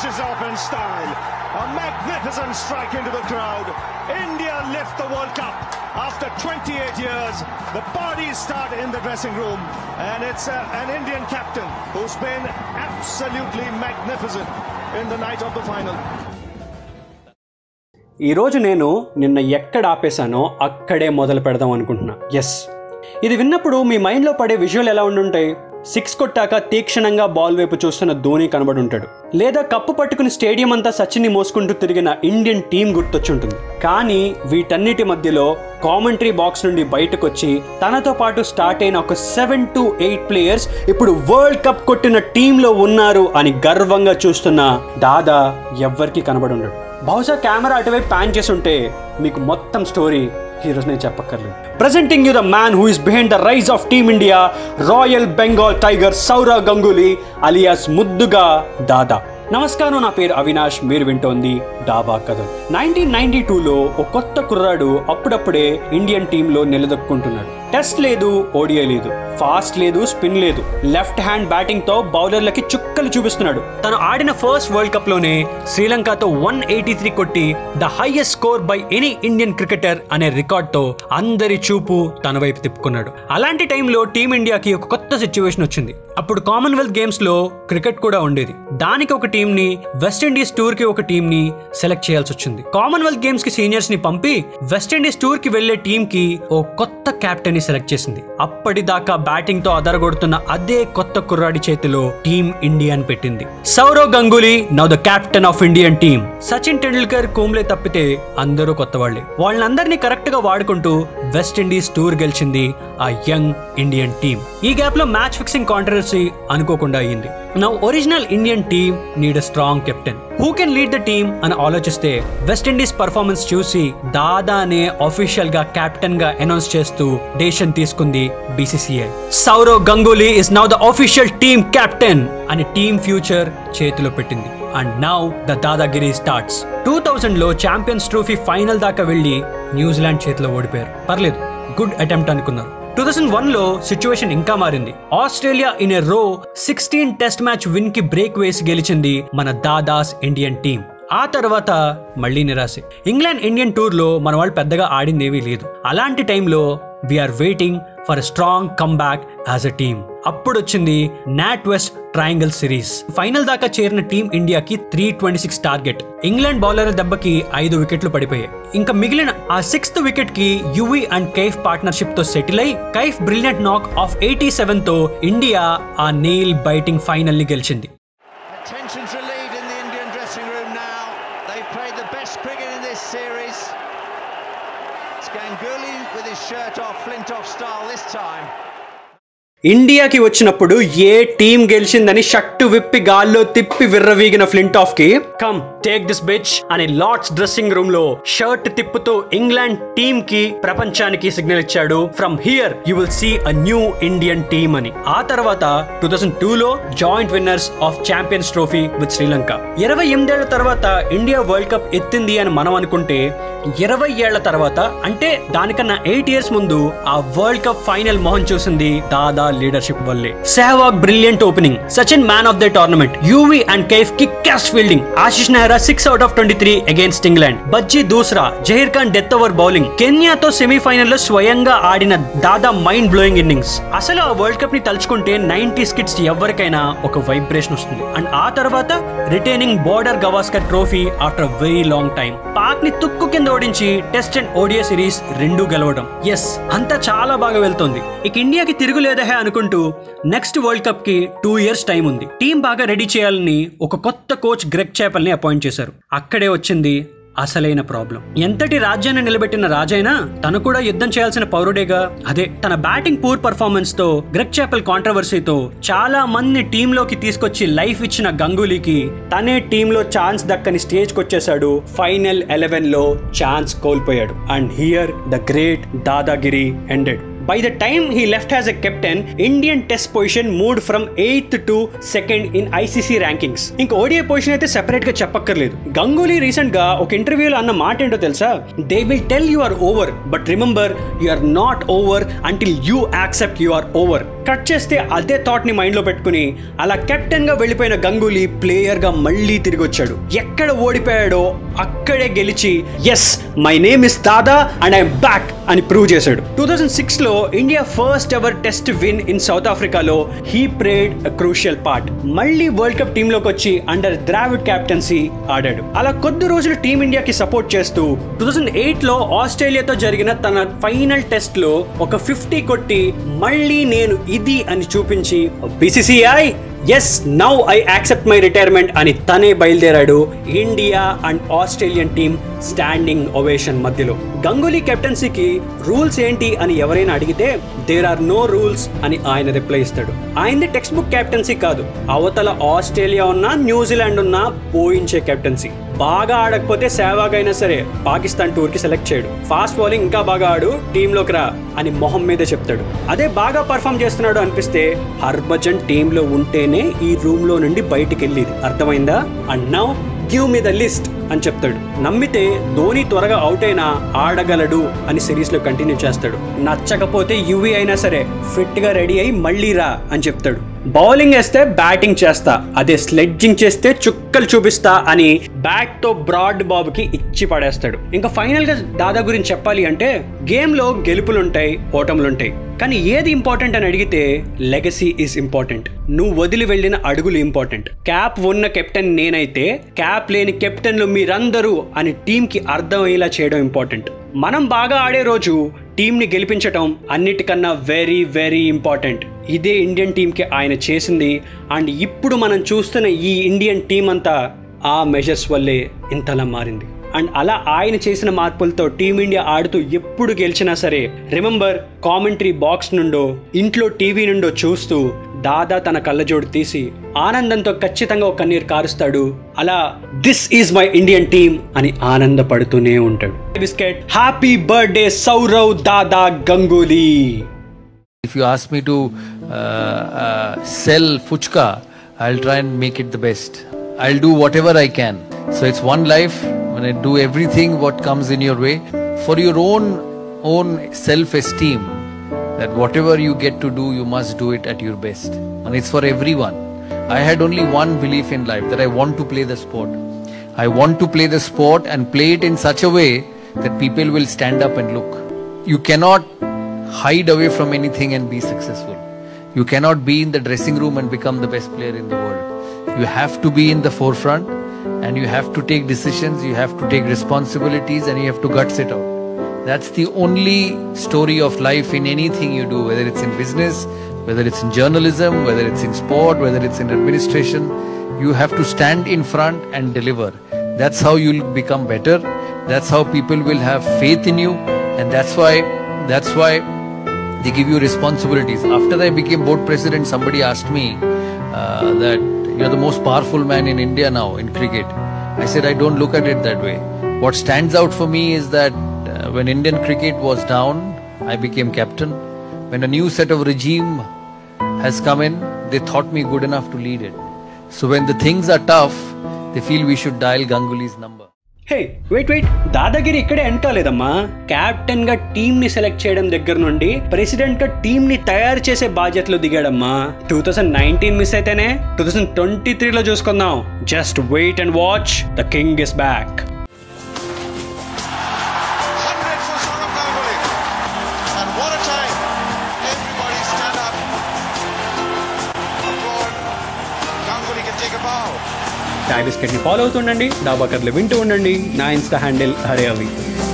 finishes off in style. A magnificent strike into the crowd. India lift the World Cup after 28 years. The parties start in the dressing room, and it's uh, an Indian captain who's been absolutely magnificent in the night of the final. ఈరోజు నేను నిన్న ఎక్కడ ఆపేశానో అక్కడే మొదలు పెడదాం అనుకుంటున్నా yes ఇది విన్నప్పుడు మీ మైండ్లో పడే విజువల్ ఎలా ఉండుంటాయి సిక్స్ కొట్టాక తీక్షణంగా బాల్ వైపు చూస్తున్న ధోని కనబడి ఉంటాడు లేదా కప్పు పట్టుకుని స్టేడియం అంతా సచిన్ని మోసుకుంటూ తిరిగిన ఇండియన్ టీం గుర్తొచ్చుంటుంది కానీ వీటన్నిటి మధ్యలో కామెంటరీ బాక్స్ నుండి బయటకు వచ్చి తనతో పాటు స్టార్ట్ అయిన ఒక సెవెన్ టు ఎయిట్ ప్లేయర్స్ ఇప్పుడు వరల్డ్ కప్ కొట్టిన టీంలో ఉన్నారు అని గర్వంగా చూస్తున్న దాదా ఎవ్వరికీ కనబడి ఉండడు బహుశా కెమెరా అటువైపు ప్యాన్ చేసి ఉంటే మీకు మొత్తం స్టోరీ ఈరోజు నేను చెప్పక్కర్లేదు presenting you the man who is behind the rise of team India royal Bengal tiger Sourav Ganguly alias ముద్దుగా దాదా నమస్కారం నా పేరు అవినాష్ మీరు వింటోంది డాబా కథ నైన్టీన్ నైన్టీ టూలో ఒక కొత్త కుర్రాడు అప్పుడప్పుడే ఇండియన్ టీంలో నిలదొక్కుంటున్నాడు టెస్ట్ లేదు ఓడిఐ లేదు ఫాస్ట్ లేదు స్పిన్ లేదు లెఫ్ట్ హ్యాండ్ బ్యాటింగ్ తో బౌలర్లకి చుక్కలు చూపిస్తున్నాడు తను ఆడిన ఫస్ట్ వరల్డ్ కప్ లోనే శ్రీలంకతో వన్ ఎయిటీ త్రీ కొట్టి the highest score by any Indian cricketer అనే రికార్డ్ తో అందరి చూపు తన వైపు తిప్పుకున్నాడు అలాంటి టైంలో టీమిండియాకి ఒక కొత్త సిచ్యువేషన్ వచ్చింది అప్పుడు కామన్వెల్త్ గేమ్స్ లో క్రికెట్ కూడా ఉండేది దానికి ఒక టీం ని వెస్టిండీస్ టూర్ కి ఒక టీం ని సెలెక్ట్ చేయాల్సి వచ్చింది కామన్వెల్త్ గేమ్స్ కి సీనియర్స్ ని పంపి వెస్టిండీస్ టూర్ కి వెళ్లే టీం కి ఓ కొత్త కెప్టెన్ ని సెలెక్ట్ చేసింది అప్పటిదాకా బ్యాటింగ్ తో అదరగొడుతున్న అదే కొత్త కుర్రాడి చేతిలో టీం ఇండియాని పెట్టింది Sourav Ganguly now the captain of Indian team Sachin Tendulkar Kumble తప్పితే అందరూ కొత్త వాళ్ళే వాళ్ళందరినీ కరెక్ట్ గా వాడుకుంటూ వెస్టిండీస్ టూర్ గెలిచింది ఆ యంగ్ ఇండియన్ టీమ్ ఈ గ్యాప్ లో మ్యాచ్ ఫిక్సింగ్ కాంట్రవర్సీ అనుకోకుండా అయ్యింది now original Indian team need a strong captain who can lead the team అని ఆలోచిస్తే వెస్టిండీస్ పర్ఫార్మెన్స్ చూసి దాదానే అఫీషియల్ గా కెప్టెన్ గా అనౌన్స్ చేస్తూ డెసిషన్ తీసుకుంది BCCI Sourav Ganguly is now the official team captain అని టీమ్ ఫ్యూచర్ చేతిలో పెట్టింది and now the Dadagiri starts two thousand లో ఛాంపియన్స్ ట్రోఫీ ఫైనల్ దాకా వెళ్లి న్యూజిలాండ్ చేతిలో ఓడిపోయారు పర్లేదు గుడ్ అటెంప్ట్ అనుకున్నారు టూ థౌసండ్ వన్ లో సిచ్యువేషన్ ఇంకా మారింది Australia in a row sixteen test match win కి బ్రేక్ వేసి గెలిచింది మన దాదాస్ ఇండియన్ టీం ఆ తర్వాత మళ్ళీ నిరాశే ఇంగ్లాండ్ ఇండియన్ టూర్ లో మన వాళ్ళు పెద్దగా ఆడిందేమీ లేదు అలాంటి టైంలో we're waiting for a strong come back as a team అప్పుడు వచ్చింది NatWest triangle series final దాకా చేరిన టీం ఇండియాకి three twenty six target England bowler దెబ్బకి ఐదు వికెట్లు పడిపోయాయి ఇంకా మిగిలిన ఆ సిక్స్త్ వికెట్ కి యువి అండ్ కైఫ్ పార్ట్నర్షిప్ తో సెటిల్ అయి Kaif brilliant knock of eighty seven తో ఇండియా ఆ నెయిల్ బైటింగ్ ఫైనల్ ని గెలిచింది Tensions relieved in the Indian dressing room now. They've played the best cricket in this series. It's Ganguly with his shirt off, Flintoff style this time. ఇండియాకి వచ్చినప్పుడు ఏ team గెలిచిందని షట్టు విప్పి గాల్లో తిప్పి విర్రవీగిన Flintoff కి come take this bitch అని Lord's dressing room లో shirt తిప్పుతూ ఇంగ్లాండ్ టీం కి ప్రపంచానికి సిగ్నల్ ఇచ్చాడు from here you will see a new Indian team అని ఆ తర్వాత టూ థౌసండ్ టూ లో joint winners of champions trophy with Sri Lanka ఇరవై ఎనిమిదేళ్ల తర్వాత ఇండియా వరల్డ్ కప్ ఎత్తింది అని మనం అనుకుంటే ఇరవై ఏళ్ల తర్వాత అంటే దానికన్నా ఎయిట్ ఇయర్స్ ముందు ఆ వరల్డ్ కప్ ఫైనల్ మోహన్ చూసింది దాదా లీడర్షిప్ వల్లే Sehwag brilliant opening Sachin man of the tournament Yuvi and Kaif కి catch fielding Ashish Nehra six out of twenty three against England Bhajji doosra Zaheer Khan death over bowling కెన్యాతో సెమీఫైనల్ లో స్వయంగా ఆడిన దాదా మైండ్ బ్లోయింగ్ ఇన్నింగ్స్ అసలు ఆ వరల్డ్ కప్ ని తలుచుకుంటే నైన్టీ స్కిట్స్ ఎవరికైనా ఒక వైబ్రేషన్ వస్తుంది అండ్ ఆ తర్వాత retaining Border Gavaskar trophy after very long time Pak ని తుక్కు కింద ఓడించి టెస్ట్ అండ్ ఓడియా సిరీస్ రెండు గెలవడం ఎస్ అంతా చాలా బాగా వెళ్తోంది ఇక ఇండియాకి తిరుగులేదహే అనుకుంటూ నెక్స్ట్ వరల్డ్ కప్ కి టూ ఇయర్స్ టైం ఉంది టీం బాగా రెడీ చేయాలని ఒక కొత్త కోచ్ గ్రెగ్ చేపల్ ని అపాయింట్ చేశారు అక్కడే వచ్చింది అసలైన ప్రాబ్లం ఎంతటి రాజ్యాన్ని నిలబెట్టిన రాజైనా తను కూడా యుద్ధం చేయాల్సిన పౌరుడేగా అదే తన బ్యాటింగ్ పూర్ పర్ఫార్మెన్స్ తో గ్రెగ్ చాపెల్ కాంట్రవర్సీతో చాలా మంది టీంలోకి తీసుకొచ్చి లైఫ్ ఇచ్చిన గంగూలీకి తనే టీంలో ఛాన్స్ దక్కని స్టేజ్కి వచ్చేసాడు ఫైనల్ ఎలెవెన్ లో ఛాన్స్ కోల్పోయాడు and here the great Dadagiri ended by the time he left has a captain Indian test position moved from eighth to second in ICC rankings ఇంకా ఓడిఐ పొజిషన్ అయితే సెపరేట్ గా చెప్పక్కర్లేదు Ganguly recent గా ఒక ఇంటర్వ్యూలో అన్న మాట ఏంటో తెలుసా they will tell you are over but remember you are not over until you accept you are over cut చేస్తే అదే థాట్ ని మైండ్ లో పెట్టుకుని అలా కెప్టెన్ గా వెళ్ళిపోయిన గంగూలీ ప్లేయర్ గా మళ్ళీ తిరిగి వచ్చాడు ఎక్కడ ఓడిపోయాడో అక్కడే గెలిచి yes my name is Dada and I'm back అని ప్రూవ్ చేశాడు టూ థౌజండ్ సిక్స్ లో India first ever test win in South ఆఫ్రికాలో హీ ప్రేడ్ క్రూషియల్ పార్ట్ మళ్ళీ వరల్డ్ కప్ టీమ్ లోకి వచ్చి అండర్ ద్రావిడ్ క్యాప్టెన్సీ ఆడాడు అలా కొద్ది రోజులు టీమిండియాకి సపోర్ట్ చేస్తూ టూ థౌజండ్ ఎయిట్ లో ఆస్ట్రేలియాతో జరిగిన తన ఫైనల్ టెస్ట్ లో ఒక ఫిఫ్టీ కొట్టి మళ్ళీ నేను ఇది అని చూపించి BCCI yes now I accept my retirement అని తనే బయలుదేరాడు India and Australian team standing ovation మధ్యలో గంగూలీ కెప్టెన్సీకి రూల్స్ ఏంటి అని ఎవరైనా అడిగితే దేర్ ఆర్ నో రూల్స్ అని ఆయన రిప్లై ఇస్తాడు ఆయనది టెక్స్ట్ బుక్ కెప్టెన్సీ కాదు అవతల ఆస్ట్రేలియా ఉన్నా న్యూజిలాండ్ ఉన్నా పోయించే కెప్టెన్సీ బాగా ఆడకపోతే సేవాగ్ అయినా సరే పాకిస్తాన్ టూర్ కి సెలెక్ట్ చేయడు ఫాస్ట్ బౌలింగ్ ఇంకా బాగా ఆడు టీంలోకి రా అని మొహం మీదే చెప్తాడు అదే బాగా పర్ఫామ్ చేస్తున్నాడు అనిపిస్తే హర్భజన్ టీంలో ఉంటేనే ఈ రూమ్ లో నుండి బయటికి వెళ్ళేది అర్థమైందా and now give me the list అని చెప్తాడు నమ్మితే ధోని త్వరగా అవుట్ అయినా ఆడగలడు అని సిరీస్ లో కంటిన్యూ చేస్తాడు నచ్చకపోతే యువి అయినా సరే ఫిట్ గా రెడీ అయి మళ్ళీ రా అని చెప్తాడు బౌలింగ్ వేస్తే బ్యాటింగ్ చేస్తా అదే స్లెడ్జింగ్ చేస్తే చుక్కలు చూపిస్తా అని బ్యాట్ తో బ్రాడ్ బాబుకి ఇచ్చి పడేస్తాడు ఇంకా ఫైనల్ గా దాదా గురించి చెప్పాలి అంటే గేమ్ లో గెలుపులుంటాయి ఓటములుంటాయి కానీ ఏది ఇంపార్టెంట్ అని అడిగితే లెగసీ ఈజ్ ఇంపార్టెంట్ నువ్వు వదిలి వెళ్ళిన అడుగులు ఇంపార్టెంట్ క్యాప్ ఉన్న కెప్టెన్ నేనైతే క్యాప్ లేని కెప్టెన్లు మీరందరూ అని టీం కి అర్థమయ్యేలా చేయడం ఇంపార్టెంట్ మనం బాగా ఆడే రోజు టీంని గెలిపించటం అన్నిటికన్నా వెరీ వెరీ ఇంపార్టెంట్ ఇదే ఇండియన్ టీంకి ఆయన చేసింది అండ్ ఇప్పుడు మనం చూస్తున్న ఈ ఇండియన్ టీం అంతా ఆ మెజర్స్ వల్లే ఇంతలా మారింది అండ్ అలా ఆయన చేసిన మార్పులతో టీమిండియా ఆడుతూ ఎప్పుడు గెలిచినా సరే రిమెంబర్ కామెంటరీ బాక్స్ నుండో ఇంట్లో టీవీ నుండో చూస్తూ దాదా తన కళ్ళజోడు తీసి ఆనందంతో ఖచ్చితంగా ఒక కన్నీరు కారుస్తాడు అలా this is my Indian team అని ఆనందపడుతూనే ఉంటాడు biscuit happy birthday Sourav Dada Ganguly If you ask me to uh, uh, sell Fuchka, I'll try and make it the best. I'll do whatever I can. So it's one life. When I do everything what comes in your way for your own own self-esteem, that whatever you get to do, you must do it at your best, and it's for everyone. I had only one belief in life that I want to play the sport. I want to play the sport and play it in such a way that people will stand up and look. You cannot hide away from anything and be successful. You cannot be in the dressing room and become the best player in the world. You have to be in the forefront and you have to take decisions, you have to take responsibilities and you have to guts it out. That's the only story of life in anything you do, whether it's in business, whether it's in journalism, whether it's in sport, whether it's in administration. You have to stand in front and deliver. That's how you'll become better. That's how people will have faith in you. And that's why, that's why they give you responsibilities. After I became board president, somebody asked me uh, that you're the most powerful man in India now in cricket. I said, I don't look at it that way. What stands out for me is that uh, when Indian cricket was down, I became captain. When a new set of regime has come in, they thought me good enough to lead it. So when the things are tough, they feel we should dial Ganguly's number. Hey wait wait Dadagiri ఇక్కడే end కాలేదమ్మా captain గా team ని select చేయడం దగ్గర నుండి president గా team ని తయారు చేసే బాధ్యతలు దిగాడమ్మా టూ థౌసండ్ నైన్టీన్ మిస్ అయితేనే టూ థౌసండ్ ట్వంటీ త్రీలో చూసుకుందాం just wait and watch the king is back 100 for Saurav Ganguly. And what a time. Everybody stand up. Applaud. Ganguly can take a bow. టై biscuit ని follow అవుతుండండి డాబాకర్లు వింటూ ఉండండి నా ఇన్స్టా హ్యాండిల్ హరే అవి